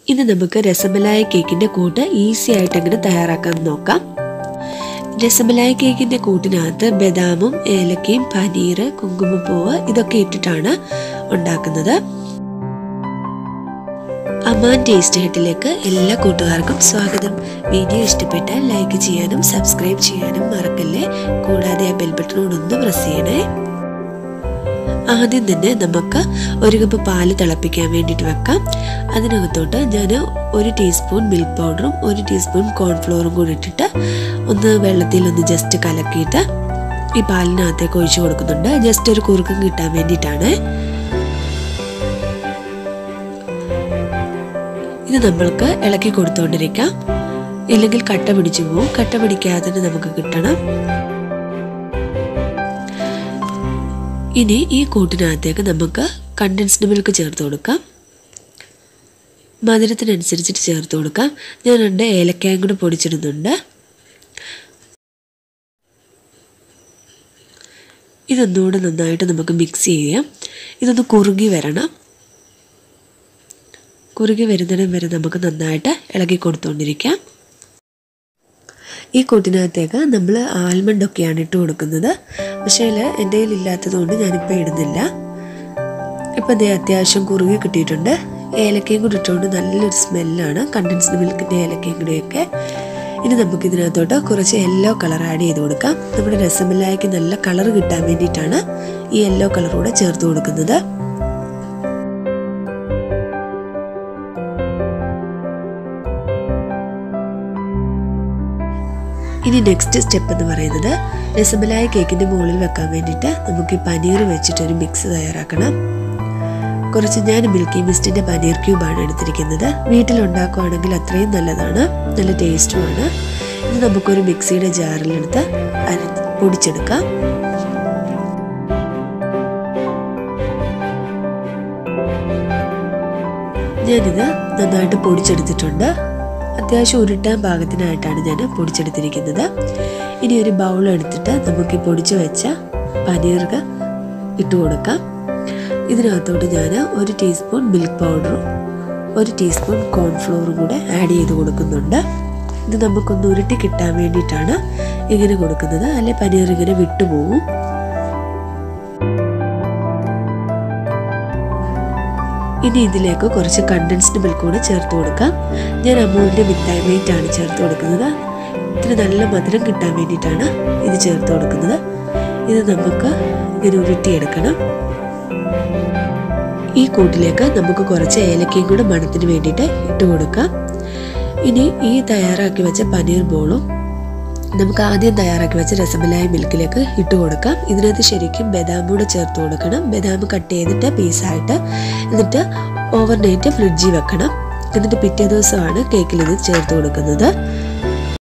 ഇനി നമുക്ക് രസമലായ കേക്കിൻ്റെ കൂട്ട് ഈസി ആയിട്ട് എങ്ങനെ തയ്യാറാക്കാൻ നോക്കാം രസമലായ കേക്കിൻ്റെ കൂട്ടിനകത്ത് ബദാമും ഏലക്കയും പനീർ കുങ്കുമപ്പൂവ് ഇതൊക്കെ ഇട്ടിട്ടാണ് ഉണ്ടാക്കുന്നത് അമാൻ ടേസ്റ്റ് ഹെട്ടിലേക്ക് എല്ലാ കൂട്ടുകാർക്കും സ്വാഗതം വീഡിയോ ഇഷ്ടപ്പെട്ടാൽ ലൈക്ക് ചെയ്യാനും സബ്സ്ക്രൈബ് ചെയ്യാനും മറക്കല്ലേ കൂടാതെ ആ ബെൽ ബട്ടണോടൊന്ന് പ്രസ് ചെയ്യണേ ആദ്യം തന്നെ നമുക്ക് ഒരു കപ്പ് പാല് തിളപ്പിക്കാൻ വേണ്ടിയിട്ട് വെക്കാം അതിനകത്തോട്ട് ഞാൻ ഒരു ടീസ്പൂൺ മിൽക്ക് പൗഡറും ഒരു ടീസ്പൂൺ കോൺഫ്ലോറും കൂടി ഇട്ടിട്ട് ഒന്ന് വെള്ളത്തിൽ ഒന്ന് ജസ്റ്റ് കലക്കിയിട്ട് ഈ പാലിനകത്തേക്ക് ഒഴിച്ചു കൊടുക്കുന്നുണ്ട് ജസ്റ്റ് ഒരു കുറുക്കം കിട്ടാൻ വേണ്ടിയിട്ടാണ് ഇത് നമ്മൾക്ക് ഇളക്കി കൊടുത്തുകൊണ്ടിരിക്കാം ഇല്ലെങ്കിൽ കട്ട പിടിച്ചു പോവും കട്ട പിടിക്കാതെ തന്നെ നമുക്ക് കിട്ടണം ഇനി ഈ കൂട്ടിനകത്തേക്ക് നമുക്ക് കണ്ടൻസ്ഡ് മിൽക്ക് ചേർത്ത് കൊടുക്കാം മധുരത്തിനനുസരിച്ചിട്ട് ചേർത്ത് കൊടുക്കാം ഞാൻ രണ്ട് ഏലക്കായും കൂടി പൊടിച്ചിടുന്നുണ്ട് ഇതൊന്നുകൂടെ നന്നായിട്ട് നമുക്ക് മിക്സ് ചെയ്യാം ഇതൊന്ന് കുറുകി വരണം കുറുകി വരുന്നിടം വരെ നമുക്ക് നന്നായിട്ട് ഇളക്കി കൊടുത്തുകൊണ്ടിരിക്കാം ഈ കൂട്ടിനകത്തേക്ക് നമ്മൾ ആൽമണ്ടൊക്കെയാണ് ഇട്ട് കൊടുക്കുന്നത് പക്ഷേ എൻ്റെ കയ്യിൽ ഇല്ലാത്തതുകൊണ്ട് ഞാനിപ്പോൾ ഇടുന്നില്ല ഇപ്പം ദേ അത്യാവശ്യം കുറുകി കിട്ടിയിട്ടുണ്ട് ഏലക്കയും കൂടി ഇട്ടുകൊണ്ട് നല്ലൊരു സ്മെല്ലാണ് കണ്ടൻസ്ഡ് മിൽക്കിൻ്റെ ഏലക്കയും കൂടിയൊക്കെ ഇനി നമുക്ക് ഇതിനകത്തോട്ട് കുറച്ച് യെല്ലോ കളർ ആഡ് ചെയ്ത് കൊടുക്കാം നമ്മുടെ രസമലായിക്ക് നല്ല കളർ കിട്ടാൻ വേണ്ടിയിട്ടാണ് ഈ യെല്ലോ കളർ കൂടെ ചേർത്ത് കൊടുക്കുന്നത് ഇനി നെക്സ്റ്റ് സ്റ്റെപ്പ് എന്ന് പറയുന്നത് രസമലായ കേക്കിൻ്റെ മുകളിൽ വെക്കാൻ വേണ്ടിയിട്ട് നമുക്ക് ഈ പനീർ വെച്ചിട്ടൊരു മിക്സ് തയ്യാറാക്കണം കുറച്ച് ഞാൻ മിൽക്കി മിസ്റ്റിൻ്റെ പനീർ ക്യൂബാണ് എടുത്തിരിക്കുന്നത് വീട്ടിലുണ്ടാക്കുവാണെങ്കിൽ അത്രയും നല്ലതാണ് നല്ല ടേസ്റ്റുമാണ് ഇത് നമുക്കൊരു മിക്സിയുടെ ജാറിലെടുത്ത് അര പൊടിച്ചെടുക്കാം ഞാനിത് നന്നായിട്ട് പൊടിച്ചെടുത്തിട്ടുണ്ട് അത്യാവശ്യം ഉരുട്ടാൻ പാകത്തിനായിട്ടാണ് ഞാൻ പൊടിച്ചെടുത്തിരിക്കുന്നത് ഇനി ഒരു ബൗൾ എടുത്തിട്ട് നമുക്ക് ഈ പൊടിച്ച് വെച്ച പനീർക ഇട്ട് കൊടുക്കാം ഇതിനകത്തോട്ട് ഞാൻ ഒരു ടീസ്പൂൺ മിൽക്ക് പൗഡറും ഒരു ടീസ്പൂൺ കോൺഫ്ലോറും കൂടെ ആഡ് ചെയ്ത് കൊടുക്കുന്നുണ്ട് ഇത് നമുക്കൊന്ന് ഉരുട്ടി കിട്ടാൻ വേണ്ടിയിട്ടാണ് ഇങ്ങനെ കൊടുക്കുന്നത് അല്ലെ പനീർ ഇങ്ങനെ വിട്ടുപോകും ഇനി ഇതിലേക്ക് കുറച്ച് കണ്ടൻസ്ഡ് മിൽക്ക് കൂടെ ചേർത്ത് കൊടുക്കാം ഞാൻ അമൂലിൻ്റെ മിഠായി മൈറ്റ് ആണ് ചേർത്ത് കൊടുക്കുന്നത് ഇത്തിരി നല്ല മധുരം കിട്ടാൻ വേണ്ടിയിട്ടാണ് ഇത് ചേർത്ത് കൊടുക്കുന്നത് ഇത് നമുക്ക് ഇങ്ങനെ ഉരുട്ടിയെടുക്കണം ഈ കൂട്ടിലേക്ക് നമുക്ക് കുറച്ച് ഏലക്കയും കൂടെ മണത്തിന് വേണ്ടിയിട്ട് ഇട്ട് കൊടുക്കാം ഇനി ഈ തയ്യാറാക്കി വെച്ച പനീർ ബോളും നമുക്ക് ആദ്യം തയ്യാറാക്കി വെച്ച രസമലായി മിൽക്കിലേക്ക് ഇട്ട് കൊടുക്കാം ഇതിനകത്ത് ശരിക്കും ബദാം കൂടെ ചേർത്ത് കൊടുക്കണം ബദാം കട്ട് ചെയ്തിട്ട് പീസായിട്ട് എന്നിട്ട് ഓവർ നൈറ്റ് ഫ്രിഡ്ജിൽ വെക്കണം എന്നിട്ട് പിറ്റേ ദിവസമാണ് കേക്കിൽ ഇത് ചേർത്ത് കൊടുക്കുന്നത്